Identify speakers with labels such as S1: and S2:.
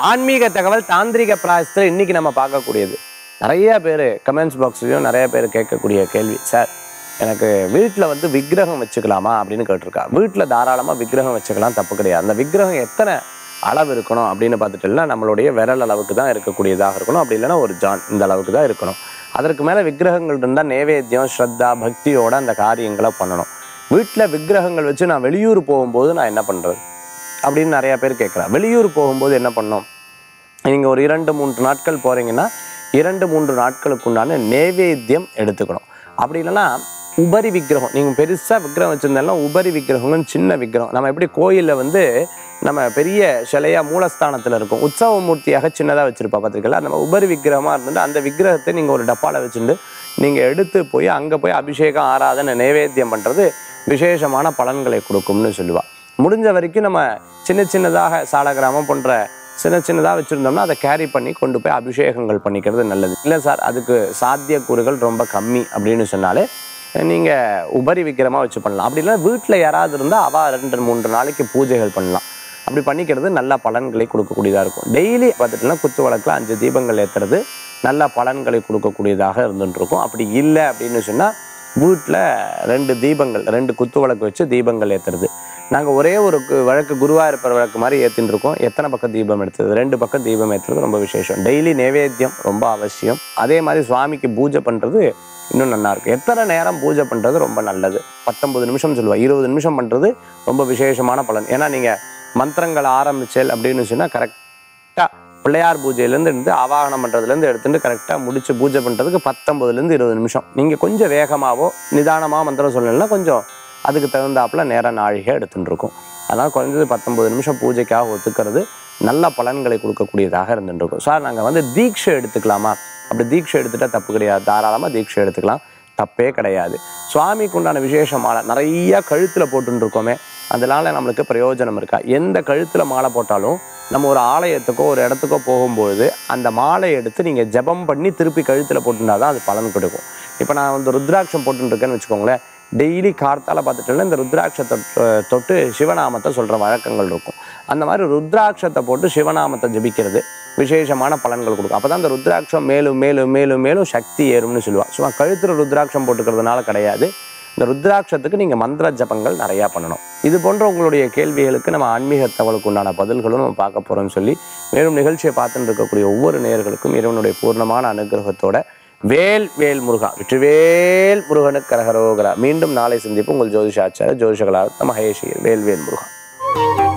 S1: ஆன்மீக தகவல் தாந்திரிக பிராயசத்தில் இன்னைக்கு நம்ம பார்க்கக்கூடியது நிறைய பேர் கமெண்ட்ஸ் பாக்ஸ்லையும் நிறைய பேர் கேட்கக்கூடிய கேள்வி சார் எனக்கு வீட்டில் வந்து விக்கிரகம் வச்சுக்கலாமா அப்படின்னு கேட்டிருக்கா வீட்டில் தாராளமாக விக்கிரகம் வச்சுக்கலாம் தப்பு கிடையாது அந்த விக்கிரகம் எத்தனை அளவு இருக்கணும் அப்படின்னு பார்த்துட்டோம்னா நம்மளுடைய விரல் அளவுக்கு தான் இருக்கக்கூடியதாக இருக்கணும் அப்படி இல்லைன்னா ஒரு ஜான் இந்த அளவுக்கு தான் இருக்கணும் அதற்கு மேலே விக்கிரகங்கள் இருந்தால் நேவேத்தியம் ஸ்ரத்தா பக்தியோட அந்த காரியங்களை பண்ணணும் வீட்டில் விக்கிரகங்கள் வச்சு நான் வெளியூர் போகும்போது நான் என்ன பண்ணுறது அப்படின்னு நிறைய பேர் கேட்குறா வெளியூர் போகும்போது என்ன பண்ணோம் நீங்கள் ஒரு இரண்டு மூன்று நாட்கள் போகிறீங்கன்னா இரண்டு மூன்று நாட்களுக்கு உண்டான நேவேத்தியம் எடுத்துக்கணும் அப்படி இல்லைன்னா உபரி விக்கிரகம் நீங்கள் பெருசாக விக்கிரகம் வச்சுருந்தாலும் உபரி விக்கிரகம்னு சின்ன விக்கிரகம் நம்ம எப்படி கோயிலில் வந்து நம்ம பெரிய சிலையாக மூலஸ்தானத்தில் இருக்கும் உற்சவ மூர்த்தியாக சின்னதாக வச்சுருப்பா பார்த்துருக்கல நம்ம உபரி விக்கிரகமாக இருந்துட்டு அந்த விக்கிரகத்தை நீங்கள் ஒரு டப்பாவில் வச்சுட்டு நீங்கள் எடுத்து போய் அங்கே போய் அபிஷேகம் ஆராதனை நைவேத்தியம் பண்ணுறது விசேஷமான பலன்களை கொடுக்கும்னு சொல்லுவாள் முடிஞ்ச வரைக்கும் நம்ம சின்ன சின்னதாக சாலகிராமம் போன்ற சின்ன சின்னதாக வச்சுருந்தோம்னா அதை கேரி பண்ணி கொண்டு போய் அபிஷேகங்கள் பண்ணிக்கிறது நல்லது இல்லை சார் அதுக்கு சாத்தியக்கூறுகள் ரொம்ப கம்மி அப்படின்னு சொன்னாலே நீங்கள் உபரி விக்கிரமாக வச்சு பண்ணலாம் அப்படி இல்லைன்னா வீட்டில் யாராவது இருந்தால் அவள் ரெண்டு மூன்று நாளைக்கு பூஜைகள் பண்ணலாம் அப்படி பண்ணிக்கிறது நல்ல பலன்களை கொடுக்கக்கூடியதாக இருக்கும் டெய்லி பார்த்துட்டுனா குத்து வழக்கில் அஞ்சு தீபங்கள் ஏற்றுறது நல்ல பலன்களை கொடுக்கக்கூடியதாக இருந்துட்டு இருக்கும் அப்படி இல்லை அப்படின்னு சொன்னால் வீட்டில் ரெண்டு தீபங்கள் ரெண்டு குத்து விளக்கு வச்சு தீபங்கள் ஏற்றுறது நாங்கள் ஒரே ஒரு கு- வழக்கு குருவாயிருப்பர் வழக்கு மாதிரி ஏற்றின்னு இருக்கோம் எத்தனை பக்கம் தீபம் எடுத்தது ரெண்டு பக்கம் தீபம் ஏற்றுறது ரொம்ப விசேஷம் டெய்லி நைவேத்தியம் ரொம்ப அவசியம் அதே மாதிரி சுவாமிக்கு பூஜை பண்ணுறது இன்னும் நல்லா இருக்கும் எத்தனை நேரம் பூஜை பண்ணுறது ரொம்ப நல்லது பத்தொன்பது நிமிஷம் சொல்லுவா இருபது நிமிஷம் பண்ணுறது ரொம்ப விசேஷமான பலன் ஏன்னா நீங்கள் மந்திரங்கள் ஆரம்பிச்சல் அப்படின்னு சொன்னால் கரெக்டாக பிள்ளையார் பூஜையிலேருந்து இருந்து ஆவாகனம் பண்ணுறதுலேருந்து எடுத்துட்டு கரெக்டாக முடிச்சு பூஜை பண்ணுறதுக்கு பத்தொம்பதுலேருந்து இருபது நிமிஷம் நீங்கள் கொஞ்சம் வேகமாகவோ நிதானமாக மந்திரம் சொல்லலைன்னா கொஞ்சம் அதுக்கு தகுந்தாப்புல நேர நாழிகை எடுத்துட்டு இருக்கும் அதனால் குறைஞ்சது பத்தொம்பது நிமிஷம் பூஜைக்காக ஒத்துக்கிறது நல்ல பலன்களை கொடுக்கக்கூடியதாக இருந்துட்டு இருக்கும் சார் நாங்கள் வந்து தீட்சை எடுத்துக்கலாமா அப்படி தீட்சை எடுத்துட்டா தப்பு கிடையாது தாராளமாக தீட்சை எடுத்துக்கலாம் தப்பே கிடையாது சுவாமிக்கு உண்டான விசேஷ மாலை நிறைய கழுத்தில் போட்டுன்னு இருக்கோமே அதனால நம்மளுக்கு பிரயோஜனம் இருக்கா எந்த கழுத்தில் மாலை போட்டாலும் நம்ம ஒரு ஆலயத்துக்கோ ஒரு இடத்துக்கோ போகும்பொழுது அந்த மாலை எடுத்து நீங்கள் ஜெபம் பண்ணி திருப்பி கழுத்தில் போட்டுனா தான் அது பலன் கொடுக்கும் இப்போ நான் வந்து ருத்ராட்சம் போட்டுன்னு இருக்கேன்னு வச்சுக்கோங்களேன் டெய்லி கார்த்தால பார்த்துட்டோம்னா இந்த ருத்ராட்சத்தை தொ- தொட்டு சிவநாமத்தை சொல்கிற வழக்கங்கள் இருக்கும் அந்த மாதிரி ருத்ராட்சத்தை போட்டு சிவநாமத்தை ஜபிக்கிறது விசேஷமான பலன்கள் கொடுக்கும் அப்போ தான் அந்த ருத்ராட்சம் மேலும் மேலும் மேலும் மேலும் சக்தி ஏறும்னு சொல்லுவாள் சும்மா கழுத்தில் ருத்ராட்சம் போட்டுக்கிறதுனால கிடையாது இந்த ருத்ராட்சத்துக்கு நீங்கள் மந்திர ஜபங்கள் நிறையா பண்ணணும் இது போன்ற உங்களுடைய கேள்விகளுக்கு நம்ம ஆன்மீக தகவலுக்கு உண்டான பதில்களும் நம்ம பார்க்க போகிறோம்னு சொல்லி மேலும் நிகழ்ச்சியை பார்த்துட்டு இருக்கக்கூடிய ஒவ்வொரு நேயர்களுக்கும் இறைவனுடைய பூர்ணமான அனுகிரகத்தோட வேல் வேல் முருகா வெற்றிவேல் முருகனுக்கு கரகரோகரா மீண்டும் நாளை சந்திப்பு உங்கள் ஜோதிஷாச்சார ஜோதிஷகலா மகேஷ் வேல் வேல் முருகா